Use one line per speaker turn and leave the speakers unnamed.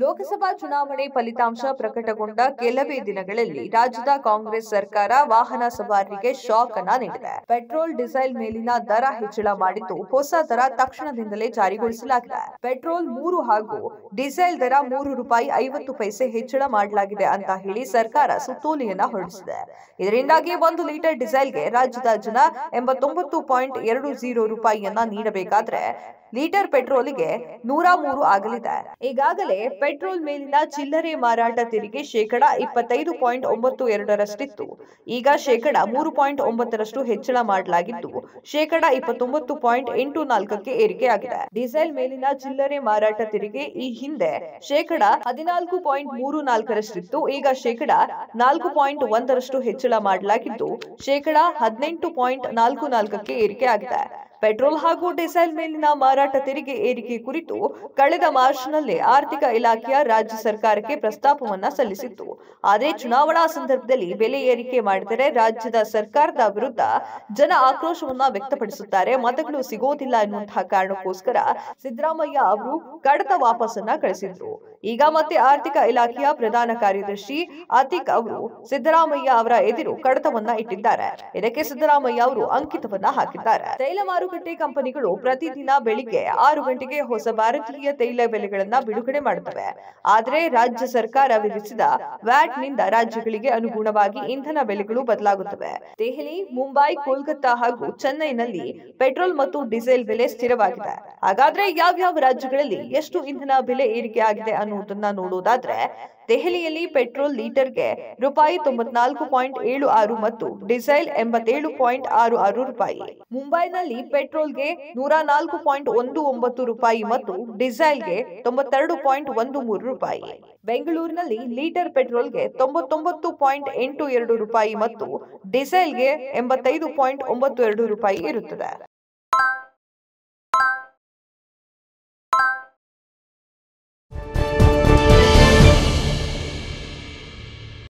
ಲೋಕಸಭಾ ಚುನಾವಣೆ ಫಲಿತಾಂಶ ಪ್ರಕಟಗೊಂಡ ಕೆಲವೇ ದಿನಗಳಲ್ಲಿ ರಾಜ್ಯದ ಕಾಂಗ್ರೆಸ್ ಸರ್ಕಾರ ವಾಹನ ಸವಾರರಿಗೆ ಶಾಕ್ ಅನ್ನ ನೀಡಿದೆ ಪೆಟ್ರೋಲ್ ಡೀಸೆಲ್ ಮೇಲಿನ ದರ ಹೆಚ್ಚಳ ಮಾಡಿದ್ದು ಹೊಸ ದರ ತಕ್ಷಣದಿಂದಲೇ ಜಾರಿಗೊಳಿಸಲಾಗಿದೆ ಪೆಟ್ರೋಲ್ ಮೂರು ಹಾಗೂ ಡೀಸೆಲ್ ದರ ಮೂರು ರೂಪಾಯಿ ಐವತ್ತು ಪೈಸೆ ಹೆಚ್ಚಳ ಮಾಡಲಾಗಿದೆ ಅಂತ ಹೇಳಿ ಸರ್ಕಾರ ಸುತ್ತೋಲೆಯನ್ನ ಹೊರಡಿಸಿದೆ ಇದರಿಂದಾಗಿ ಒಂದು ಲೀಟರ್ ಡೀಸೆಲ್ಗೆ ರಾಜ್ಯದ ಜನ ಎಂಬತ್ತೊಂಬತ್ತು ಪಾಯಿಂಟ್ ಎರಡು ಜೀರೋ ರೂಪಾಯಿಯನ್ನ ನೀಡಬೇಕಾದ್ರೆ ಲೀಟರ್ ಪೆಟ್ರೋಲಿಗೆ ನೂರ ಮೂರು ಆಗಲಿದೆ ಈಗಾಗಲೇ ಪೆಟ್ರೋಲ್ ಮೇಲಿನ ಚಿಲ್ಲರೆ ಮಾರಾಟ ತೆರಿಗೆ ಶೇಕಡ ಇಪ್ಪತ್ತೈದು ಪಾಯಿಂಟ್ ಒಂಬತ್ತು ಎರಡರಷ್ಟಿತ್ತು ಈಗ ಶೇಕಡ ಮೂರು ಪಾಯಿಂಟ್ ಒಂಬತ್ತರಷ್ಟು ಹೆಚ್ಚಳ ಮಾಡಲಾಗಿದ್ದು ಶೇಕಡ ಇಪ್ಪತ್ತೊಂಬತ್ತು ಪಾಯಿಂಟ್ ಎಂಟು ನಾಲ್ಕಕ್ಕೆ ಏರಿಕೆಯಾಗಿದೆ ಡೀಸೆಲ್ ಮೇಲಿನ ಚಿಲ್ಲರೆ ಮಾರಾಟ ತೆರಿಗೆ ಈ ಹಿಂದೆ ಶೇಕಡ ಹದಿನಾಲ್ಕು ಪಾಯಿಂಟ್ ಮೂರು ನಾಲ್ಕರಷ್ಟಿತ್ತು ಈಗ ಶೇಕಡ ನಾಲ್ಕು ಪಾಯಿಂಟ್ ಒಂದರಷ್ಟು ಹೆಚ್ಚಳ ಮಾಡಲಾಗಿದ್ದು ಶೇಕಡ ಹದಿನೆಂಟು ಪಾಯಿಂಟ್ ನಾಲ್ಕು ನಾಲ್ಕಕ್ಕೆ ಏರಿಕೆಯಾಗಿದೆ ಪೆಟ್ರೋಲ್ ಹಾಗೂ ಡೀಸೆಲ್ ಮೇಲಿನ ಮಾರಾಟ ತೆರಿಗೆ ಏರಿಕೆ ಕುರಿತು ಕಳೆದ ಮಾರ್ಚ್ನಲ್ಲೇ ಆರ್ಥಿಕ ಇಲಾಖೆಯ ರಾಜ್ಯ ಸರ್ಕಾರಕ್ಕೆ ಪ್ರಸ್ತಾಪವನ್ನ ಸಲ್ಲಿಸಿತ್ತು ಆದರೆ ಚುನಾವಣಾ ಸಂದರ್ಭದಲ್ಲಿ ಬೆಲೆ ಏರಿಕೆ ಮಾಡಿದರೆ ರಾಜ್ಯದ ಸರ್ಕಾರದ ವಿರುದ್ಧ ಜನ ಆಕ್ರೋಶವನ್ನ ವ್ಯಕ್ತಪಡಿಸುತ್ತಾರೆ ಮತಗಳು ಸಿಗೋದಿಲ್ಲ ಎನ್ನುವಂತಹ ಕಾರಣಕ್ಕೋಸ್ಕರ ಸಿದ್ದರಾಮಯ್ಯ ಅವರು ಕಡತ ವಾಪಸನ್ನ ಕಳಿಸಿದ್ರು ಈಗ ಮತ್ತೆ ಆರ್ಥಿಕ ಇಲಾಖೆಯ ಪ್ರಧಾನ ಕಾರ್ಯದರ್ಶಿ ಅತಿಕ್ ಅವರು ಸಿದ್ದರಾಮಯ್ಯ ಅವರ ಎದುರು ಕಡತವನ್ನ ಇಟ್ಟಿದ್ದಾರೆ ಇದಕ್ಕೆ ಸಿದ್ದರಾಮಯ್ಯ ಅವರು ಅಂಕಿತವನ್ನ ಹಾಕಿದ್ದಾರೆ ತೈಲ ಮಾರುಕಟ್ಟೆ ಕಂಪನಿಗಳು ಪ್ರತಿದಿನ ಬೆಳಿಗ್ಗೆ ಆರು ಗಂಟೆಗೆ ಹೊಸ ಭಾರತೀಯ ತೈಲ ಬೆಲೆಗಳನ್ನ ಬಿಡುಗಡೆ ಮಾಡುತ್ತವೆ ಆದರೆ ರಾಜ್ಯ ಸರ್ಕಾರ ವಿಧಿಸಿದ ವ್ಯಾಟ್ ನಿಂದ ರಾಜ್ಯಗಳಿಗೆ ಅನುಗುಣವಾಗಿ ಇಂಧನ ಬೆಲೆಗಳು ಬದಲಾಗುತ್ತವೆ ದೆಹಲಿ ಮುಂಬೈ ಕೋಲ್ಕತ್ತಾ ಹಾಗೂ ಚೆನ್ನೈನಲ್ಲಿ ಪೆಟ್ರೋಲ್ ಮತ್ತು ಡೀಸೆಲ್ ಬೆಲೆ ಸ್ಥಿರವಾಗಿದೆ ಹಾಗಾದ್ರೆ ಯಾವ್ಯಾವ ರಾಜ್ಯಗಳಲ್ಲಿ ಎಷ್ಟು ಇಂಧನ ಬೆಲೆ ಏರಿಕೆ ಆಗಿದೆ ಅನ್ನುವುದನ್ನ ನೋಡುವುದಾದ್ರೆ ದೆಹಲಿಯಲ್ಲಿ ಪೆಟ್ರೋಲ್ ಲೀಟರ್ಗೆ ರೂಪಾಯಿ ತೊಂಬತ್ನಾಲ್ಕು ಪಾಯಿಂಟ್ ಏಳು ಆರು ಮತ್ತು ಡೀಸೆಲ್ ಎಂಬತ್ತೇಳು ಪಾಯಿಂಟ್ ಆರು ಆರು ರೂಪಾಯಿ ಮುಂಬೈನಲ್ಲಿ ಪೆಟ್ರೋಲ್ಗೆ ನೂರ ನಾಲ್ಕು ಪಾಯಿಂಟ್ ಒಂದು ಒಂಬತ್ತು ರೂಪಾಯಿ ಮತ್ತು ಡೀಸೆಲ್ಗೆ ತೊಂಬತ್ತೆರಡು ಪಾಯಿಂಟ್ ಒಂದು ಮೂರು ರೂಪಾಯಿ ಬೆಂಗಳೂರಿನಲ್ಲಿ ಲೀಟರ್ ಪೆಟ್ರೋಲ್ಗೆ ತೊಂಬತ್ತೊಂಬತ್ತು ಪಾಯಿಂಟ್ ಎಂಟು ಎರಡು ರೂಪಾಯಿ ಮತ್ತು ಡೀಸೆಲ್ಗೆ ಎಂಬತ್ತೈದು ಪಾಯಿಂಟ್ ಒಂಬತ್ತು ಎರಡು ರೂಪಾಯಿ ಇರುತ್ತದೆ